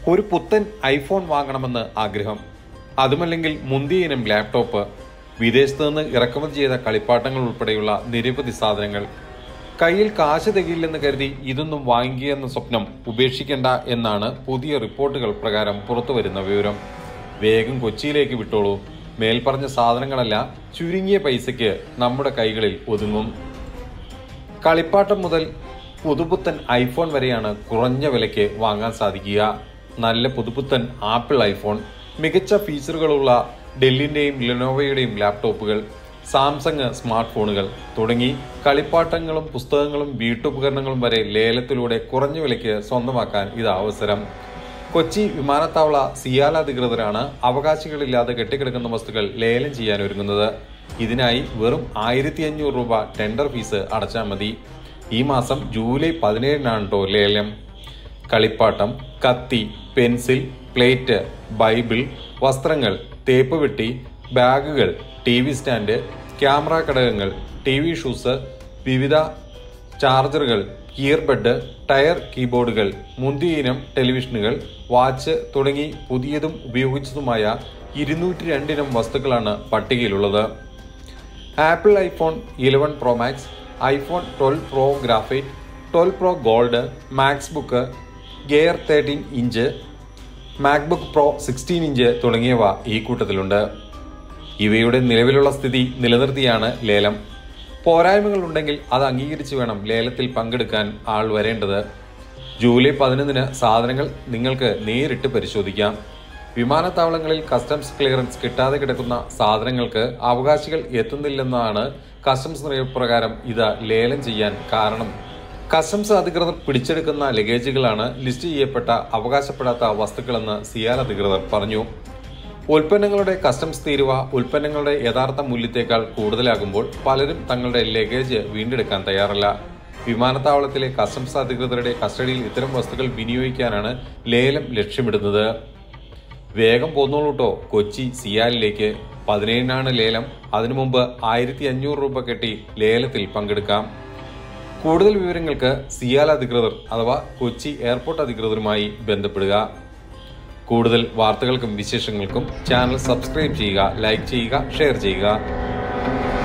ഒരു പുത്തൻ ഐഫോൺ വാങ്ങണമെന്ന് ആഗ്രഹം അതുമല്ലെങ്കിൽ മുന്തിയ ഇനം ലാപ്ടോപ്പ് വിദേശത്ത് നിന്ന് ഇറക്കുമതി ചെയ്ത കളിപ്പാട്ടങ്ങൾ ഉൾപ്പെടെയുള്ള നിരവധി സാധനങ്ങൾ കയ്യിൽ കാശ് തികയില്ലെന്ന് കരുതി ഇതൊന്നും വാങ്ങിയെന്ന സ്വപ്നം ഉപേക്ഷിക്കേണ്ട എന്നാണ് പുതിയ റിപ്പോർട്ടുകൾ പ്രകാരം പുറത്തുവരുന്ന വിവരം വേഗം കൊച്ചിയിലേക്ക് വിട്ടോളൂ മേൽപ്പറഞ്ഞ സാധനങ്ങളെല്ലാം ചുരുങ്ങിയ പൈസയ്ക്ക് നമ്മുടെ കൈകളിൽ ഒതുങ്ങും കളിപ്പാട്ടം മുതൽ പുതുപുത്തൻ ഐഫോൺ വരെയാണ് കുറഞ്ഞ വിലയ്ക്ക് വാങ്ങാൻ സാധിക്കുക നല്ല പുതുപുത്തൻ ആപ്പിൾ ഐഫോൺ മികച്ച ഫീച്ചറുകളുള്ള ഡെല്ലിന്റെയും ലെനോവയുടെയും ലാപ്ടോപ്പുകൾ സാംസങ് സ്മാർട്ട് ഫോണുകൾ തുടങ്ങി കളിപ്പാട്ടങ്ങളും പുസ്തകങ്ങളും വീട്ടുപകരണങ്ങളും വരെ ലേലത്തിലൂടെ കുറഞ്ഞ വിലയ്ക്ക് സ്വന്തമാക്കാൻ ഇത് അവസരം കൊച്ചി വിമാനത്താവള സിയാൽ അധികൃതരാണ് അവകാശികളില്ലാതെ കെട്ടിക്കിടക്കുന്ന വസ്തുക്കൾ ലേലം ചെയ്യാൻ ഒരുങ്ങുന്നത് ഇതിനായി വെറും ആയിരത്തി അഞ്ഞൂറ് രൂപ ടെൻഡർ ഫീസ് അടച്ചാൽ മതി ഈ മാസം ജൂലൈ പതിനേഴിനാണ് കേട്ടോ ലേലം കളിപ്പാട്ടം കത്തി പെൻസിൽ പ്ലേറ്റ് ബൈബിൾ വസ്ത്രങ്ങൾ തേപ്പ് വെട്ടി ബാഗുകൾ ടി വി സ്റ്റാൻഡ് ക്യാമറ ഘടകങ്ങൾ ടി വി ഷൂസ് വിവിധ ചാർജറുകൾ ഇയർബഡ് ടയർ കീബോർഡുകൾ മുന്തിയ ഇനം ടെലിവിഷനുകൾ വാച്ച് തുടങ്ങി പുതിയതും ഉപയോഗിച്ചതുമായ ഇരുന്നൂറ്റി രണ്ടിനം വസ്തുക്കളാണ് പട്ടികയിലുള്ളത് Apple iPhone eleven pro max iPhone twelve pro graphite twelve pro gold MacBook Air thirteen inch MacBook pro sixteen inch തുടങ്ങിയവ ഈ കൂട്ടത്തിലുണ്ട് ഇവയുടെ നിലവിലുള്ള സ്ഥിതി നിലനിർത്തിയാണ് ലേലം പോരായ്മകൾ ഉണ്ടെങ്കിൽ അത് അംഗീകരിച്ച് വേണം ലേലത്തിൽ പങ്കെടുക്കാൻ ആൾ വരേണ്ടത് ജൂലൈ പതിനൊന്നിന് സാധനങ്ങൾ നിങ്ങൾക്ക് നേരിട്ട് പരിശോധിക്കാം വിമാനത്താവളങ്ങളിൽ കസ്റ്റംസ് ക്ലിയറൻസ് കിട്ടാതെ കിടക്കുന്ന സാധനങ്ങൾക്ക് അവകാശികൾ എത്തുന്നില്ലെന്നാണ് കസ്റ്റംസ് നിയമപ്രകാരം ഇത് ലേലം ചെയ്യാൻ കാരണം കസ്റ്റംസ് അധികൃതർ പിടിച്ചെടുക്കുന്ന ലഗേജുകളാണ് ലിസ്റ്റ് ചെയ്യപ്പെട്ട അവകാശപ്പെടാത്ത വസ്തുക്കളെന്ന് സിയാൽ അധികൃതർ പറഞ്ഞു ഉൽപ്പന്നങ്ങളുടെ കസ്റ്റംസ് തീരുവ ഉൽപ്പന്നങ്ങളുടെ യഥാർത്ഥ മൂല്യത്തേക്കാൾ കൂടുതലാകുമ്പോൾ പലരും തങ്ങളുടെ ലഗേജ് വീണ്ടെടുക്കാൻ തയ്യാറല്ല വിമാനത്താവളത്തിലെ കസ്റ്റംസ് അധികൃതരുടെ കസ്റ്റഡിയിൽ ഇത്തരം വസ്തുക്കൾ വിനിയോഗിക്കാനാണ് ലേലം ലക്ഷ്യമിടുന്നത് വേഗം പോന്നോളൂ കേട്ടോ കൊച്ചി സിയാലിലേക്ക് പതിനേഴിനാണ് ലേലം അതിനു മുമ്പ് ആയിരത്തി അഞ്ഞൂറ് രൂപ കെട്ടി ലേലത്തിൽ പങ്കെടുക്കാം കൂടുതൽ വിവരങ്ങൾക്ക് സിയാൽ അധികൃതർ അഥവാ കൊച്ചി എയർപോർട്ട് അധികൃതരുമായി ബന്ധപ്പെടുക കൂടുതൽ വാർത്തകൾക്കും വിശേഷങ്ങൾക്കും ചാനൽ സബ്സ്ക്രൈബ് ചെയ്യുക ലൈക്ക് ചെയ്യുക ഷെയർ ചെയ്യുക